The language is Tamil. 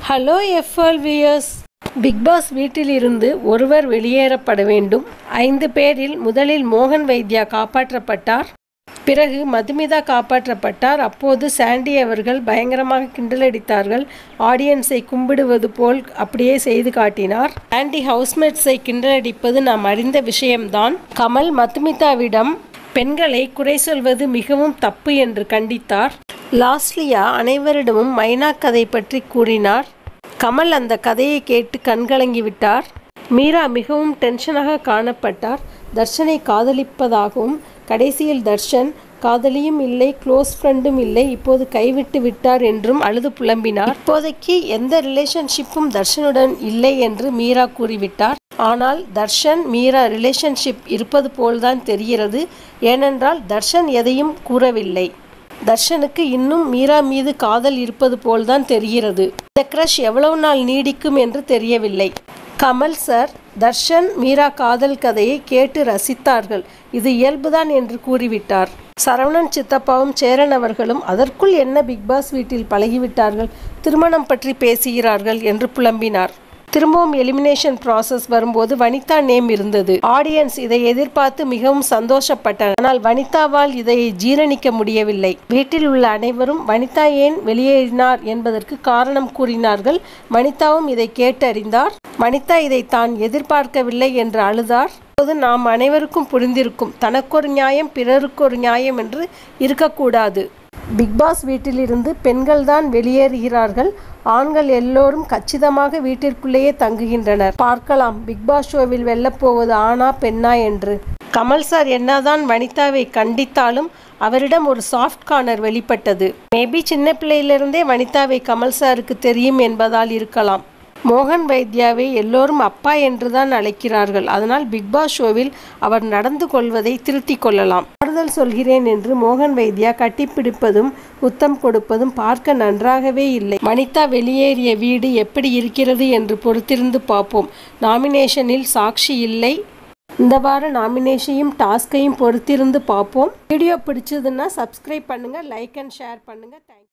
ஹலோ எஃப்எல் வியர்ஸ் பிக் பாஸ் வீட்டிலிருந்து ஒருவர் வெளியேறப்பட வேண்டும் ஐந்து பேரில் முதலில் மோகன் வைத்யா காப்பாற்றப்பட்டார் பிறகு மதுமிதா காப்பாற்றப்பட்டார் அப்போது சாண்டி அவர்கள் பயங்கரமாக கிண்டலடித்தார்கள் ஆடியன்ஸை கும்பிடுவது போல் அப்படியே செய்து காட்டினார் சாண்டி ஹவுஸ்மேட்ஸை கிண்டலடிப்பது நாம் அறிந்த விஷயம்தான் கமல் மதுமிதாவிடம் பெண்களை குறை சொல்வது மிகவும் தப்பு என்று கண்டித்தார் லாஸ்லியா அனைவரிடமும் மைனா கதை பற்றி கூறினார் கமல் அந்த கதையை கேட்டு கண்கலங்கி விட்டார் மீரா மிகவும் டென்ஷனாக காணப்பட்டார் தர்ஷனை காதலிப்பதாகவும் கடைசியில் தர்ஷன் காதலியும் இல்லை க்ளோஸ் ஃப்ரெண்டும் இல்லை இப்போது கைவிட்டு விட்டார் என்றும் அழுது புலம்பினார் இப்போதைக்கு எந்த ரிலேஷன்ஷிப்பும் தர்ஷனுடன் இல்லை என்று மீரா கூறிவிட்டார் ஆனால் தர்ஷன் மீரா ரிலேஷன்ஷிப் இருப்பது போல்தான் தெரிகிறது ஏனென்றால் தர்ஷன் எதையும் கூறவில்லை தர்ஷனுக்கு இன்னும் மீரா மீது காதல் இருப்பது போல்தான் தெரிகிறது இந்த க்ரஷ் எவ்வளவு நாள் நீடிக்கும் என்று தெரியவில்லை கமல் சார் தர்ஷன் மீரா காதல் கதையை கேட்டு ரசித்தார்கள் இது இயல்புதான் என்று கூறிவிட்டார் சரவணன் சித்தப்பாவும் சேரன் அவர்களும் அதற்குள் என்ன பிக்பாஸ் வீட்டில் பழகிவிட்டார்கள் திருமணம் பற்றி பேசுகிறார்கள் என்று புலம்பினார் திரும்பவும் எலிமினேஷன் ப்ராசஸ் வரும்போது வனிதா நேம் இருந்தது ஆடியன்ஸ் இதை எதிர்பார்த்து மிகவும் சந்தோஷப்பட்டனர் ஆனால் வனிதாவால் இதை ஜீரணிக்க முடியவில்லை வீட்டில் உள்ள அனைவரும் வனிதா ஏன் வெளியேறினார் என்பதற்கு காரணம் கூறினார்கள் வனிதாவும் இதை கேட்டறிந்தார் வனிதா இதை தான் எதிர்பார்க்கவில்லை என்று அழுதார் அப்போது நாம் அனைவருக்கும் புரிந்திருக்கும் தனக்கொரு நியாயம் பிறருக்கு ஒரு நியாயம் என்று இருக்கக்கூடாது பிக்பாஸ் வீட்டிலிருந்து பெண்கள் தான் வெளியேறுகிறார்கள் ஆண்கள் எல்லோரும் கச்சிதமாக வீட்டிற்குள்ளேயே தங்குகின்றனர் பார்க்கலாம் பிக்பாஸ் ஷோவில் வெல்லப்போவது ஆணா பெண்ணா என்று கமல் சார் என்னதான் வனிதாவை கண்டித்தாலும் அவரிடம் ஒரு சாஃப்ட் கார்னர் வெளிப்பட்டது மேபி சின்ன பிள்ளையிலிருந்தே வனிதாவை கமல் சாருக்கு தெரியும் என்பதால் இருக்கலாம் மோகன் வைத்யாவை எல்லோரும் அப்பா என்றுதான் அழைக்கிறார்கள் அதனால் பிக்பாஸ் ஷோவில் அவர் நடந்து கொள்வதை திருத்திக் கொள்ளலாம் ஆறுதல் சொல்கிறேன் என்று மோகன் வைத்யா கட்டிப்பிடிப்பதும் முத்தம் கொடுப்பதும் பார்க்க நன்றாகவே இல்லை வனிதா வெளியேறிய வீடு எப்படி இருக்கிறது என்று பொறுத்திருந்து பார்ப்போம் நாமினேஷனில் சாக்ஷி இல்லை இந்த வார நாமினேஷனையும் டாஸ்கையும் பொறுத்திருந்து பார்ப்போம் வீடியோ பிடிச்சதுன்னா சப்ஸ்கிரைப் பண்ணுங்கள் லைக் அண்ட் ஷேர் பண்ணுங்கள் தேங்க்யூ